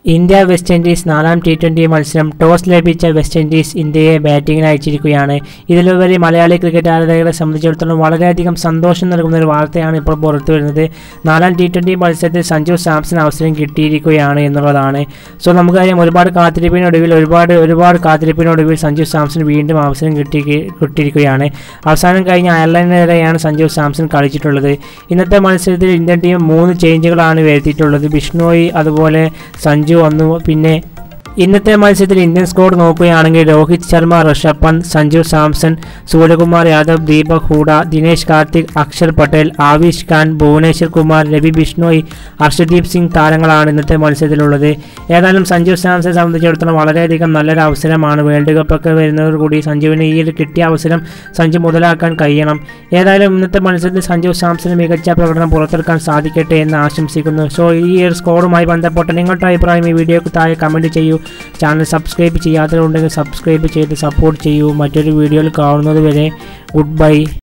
India West Indies നാലാം T twenty മത്സരം toss ലഭിച്ച വെസ്റ്റ് ഇൻഡീസ് ഇന്ത്യയെ ബാറ്റിംഗിന് അയച്ചിരിക്കുകയാണ് ഇതിലുപരി മലയാളി ക്രിക്കറ്റ് ആരാധകരെ സംബന്ധിച്ചിടത്തോളം വളരെയധികം സന്തോഷം നൽകുന്ന ഒരു വാർത്തയാണ് ഇപ്പോൾ പുറത്തു വരുന്നത് നാലാം ടി ട്വൻ്റി മത്സരത്തിൽ സഞ്ജു സാംസൺ അവസരം കിട്ടിയിരിക്കുകയാണ് എന്നുള്ളതാണ് സോ നമുക്കറിയാം ഒരുപാട് കാത്തിരിപ്പിനൊടുവിൽ ഒരുപാട് ഒരുപാട് കാത്തിരിപ്പിനൊടുവിൽ സഞ്ജു സാംസൺ വീണ്ടും അവസരം കിട്ടി കിട്ടിയിരിക്കുകയാണ് അവസാനം കഴിഞ്ഞ അയർലൻഡിനെതിരെയാണ് സഞ്ജു സാംസൺ കളിച്ചിട്ടുള്ളത് ഇന്നത്തെ മത്സരത്തിൽ ഇന്ത്യൻ ടീം മൂന്ന് ചേഞ്ചുകളാണ് വരുത്തിയിട്ടുള്ളത് ബിഷ്ണോയി അതുപോലെ സഞ്ജു വന്നു പിന്നെ ഇന്നത്തെ മത്സരത്തിൽ ഇന്ത്യൻ സ്കോർ നോക്കുകയാണെങ്കിൽ രോഹിത് ശർമ്മ ഋഷഭ് പന്ത് സഞ്ജു സാംസൺ സൂര്യകുമാർ യാദവ് ദീപക് ഹൂഡ ദിനേശ് കാർത്തിക് അക്ഷർ പട്ടേൽ ആവിഷ് ഖാൻ ഭുവനേശ്വർ കുമാർ രവി ബിഷ്ണോയ് ഹർഷദീപ് സിംഗ് താരങ്ങളാണ് ഇന്നത്തെ മത്സരത്തിലുള്ളത് ഏതായാലും സഞ്ജു സാംസനെ സംബന്ധിച്ചിടത്തോളം വളരെയധികം നല്ലൊരു അവസരമാണ് വേൾഡ് കപ്പൊക്കെ വരുന്നതോടുകൂടി സഞ്ജുവിന് ഈ ഒരു കിട്ടിയ അവസരം സഞ്ജു മുതലാക്കാൻ കഴിയണം ഏതായാലും ഇന്നത്തെ മത്സരത്തിൽ സഞ്ജു സാംസന് മികച്ച പ്രകടനം പുറത്തെടുക്കാൻ സാധിക്കട്ടെ എന്ന് ആശംസിക്കുന്നു സോ ഈ ഒരു സ്കോറുമായി ബന്ധപ്പെട്ട നിങ്ങളുടെ അഭിപ്രായം ഈ വീഡിയോക്ക് താഴെ കമൻറ്റ് ചെയ്യൂ ചാനൽ സബ്സ്ക്രൈബ് ചെയ്യാത്തവരുണ്ടെങ്കിൽ സബ്സ്ക്രൈബ് ചെയ്ത് സപ്പോർട്ട് ചെയ്യൂ മറ്റൊരു വീഡിയോയിൽ കാണുന്നത് വരെ ഗുഡ് ബൈ